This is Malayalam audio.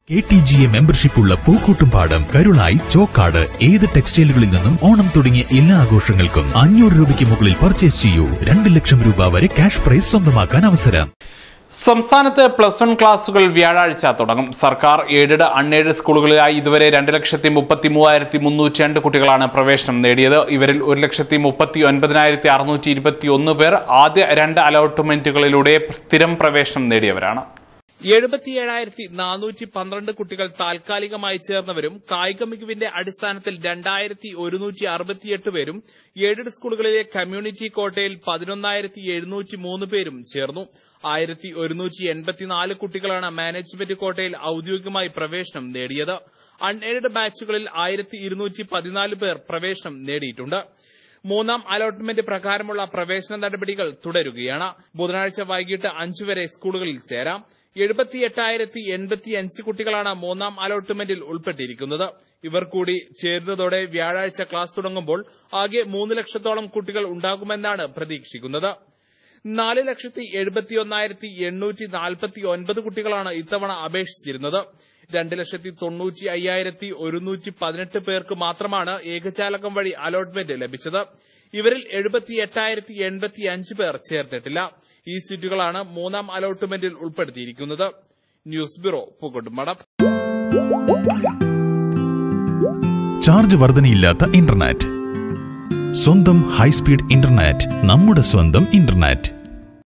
K T G A membership ഉള്ള പൂക്കൂട്ടുംപാടം കരുളായി ചോക്കാട് ഏത് ടെക്സ്റ്റൈലുകളിൽ നിന്നും ഓണം തുടങ്ങിയ എല്ലാ ആഘോഷങ്ങൾക്കും അഞ്ഞൂറ് രൂപയ്ക്ക് മുകളിൽ പർച്ചേസ് ചെയ്യൂ രണ്ട് ലക്ഷം രൂപ വരെ ക്യാഷ് പ്രൈസ് സ്വന്തമാക്കാൻ അവസരം സംസ്ഥാനത്ത് പ്ലസ് വൺ ക്ലാസുകൾ വ്യാഴാഴ്ച തുടങ്ങും സർക്കാർ എയ്ഡഡ് അൺഎയ്ഡഡ് സ്കൂളുകളിലായി ഇതുവരെ രണ്ട് ലക്ഷത്തി മുപ്പത്തി മൂവായിരത്തി മുന്നൂറ്റി രണ്ട് കുട്ടികളാണ് പ്രവേശനം നേടിയത് ഇവരിൽ ഒരു ലക്ഷത്തി മുപ്പത്തി ഒൻപതിനായിരത്തി അറുന്നൂറ്റി ഇരുപത്തി ഒന്ന് പേർ ആദ്യ രണ്ട് അലോട്ട്മെന്റുകളിലൂടെ സ്ഥിരം പ്രവേശനം നേടിയവരാണ് എഴുപത്തിയേഴായിരത്തി നാനൂറ്റി പന്ത്രണ്ട് കുട്ടികൾ താൽക്കാലികമായി ചേർന്നവരും കായിക മികവിന്റെ അടിസ്ഥാനത്തിൽ രണ്ടായിരത്തി ഒരുന്നൂറ്റി അറുപത്തിയെട്ട് പേരും എയ്ഡഡ് സ്കൂളുകളിലെ കമ്മ്യൂണിറ്റി കോട്ടയിൽ പതിനൊന്നായിരത്തി എഴുന്നൂറ്റി മൂന്ന് പേരും ചേർന്നു ആയിരത്തി ഒരുന്നൂറ്റി എൺപത്തിനാല് കുട്ടികളാണ് മാനേജ്മെന്റ് കോട്ടയിൽ ഔദ്യോഗികമായി പ്രവേശനം നേടിയത് അൺഎയ്ഡഡ് ബാച്ചുകളിൽ ആയിരത്തി ഇരുന്നൂറ്റി പതിനാല് പേർ പ്രവേശനം നേടിയിട്ടുണ്ട് മൂന്നാം അലോട്ട്മെന്റ് പ്രകാരമുള്ള പ്രവേശന നടപടികൾ തുടരുകയാണ് ബുധനാഴ്ച വൈകിട്ട് അഞ്ചു വരെ സ്കൂളുകളിൽ ചേരാം എഴുപത്തി എട്ടായിരത്തി എൺപത്തി അഞ്ച് കുട്ടികളാണ് മൂന്നാം അലോട്ട്മെന്റിൽ ഉൾപ്പെട്ടിരിക്കുന്നത് ഇവർ കൂടി ചേരുന്നതോടെ വ്യാഴാഴ്ച ക്ലാസ് തുടങ്ങുമ്പോൾ ആകെ മൂന്ന് ലക്ഷത്തോളം കുട്ടികൾ ഉണ്ടാകുമെന്നാണ് പ്രതീക്ഷിക്കുന്നത് നാല് ലക്ഷത്തി എഴുപത്തി ഒന്നായിരത്തി എണ്ണൂറ്റി നാൽപ്പത്തി ഒൻപത് കുട്ടികളാണ് ഇത്തവണ അപേക്ഷിച്ചിരുന്നത് രണ്ട് ലക്ഷത്തി തൊണ്ണൂറ്റി അയ്യായിരത്തി ഒരുന്നൂറ്റി പതിനെട്ട് പേർക്ക് മാത്രമാണ് ഏകജാലകം വഴി അലോട്ട്മെന്റ് ലഭിച്ചത് ഇവരിൽ എഴുപത്തി എട്ടായിരത്തി എൺപത്തി അഞ്ച് പേർ ചേർന്നിട്ടില്ല ഈ സീറ്റുകളാണ് മൂന്നാം അലോട്ട്മെന്റിൽ ഉൾപ്പെടുത്തിയിരിക്കുന്നത് ന്യൂസ് ബ്യൂറോ പൂക്കോട്ടുമടം ചാർജ് വർധനയില്ലാത്ത ഇന്റർനെറ്റ് സ്വന്തം ഹൈസ്പീഡ് ഇന്റർനെറ്റ് നമ്മുടെ സ്വന്തം ഇന്റർനെറ്റ്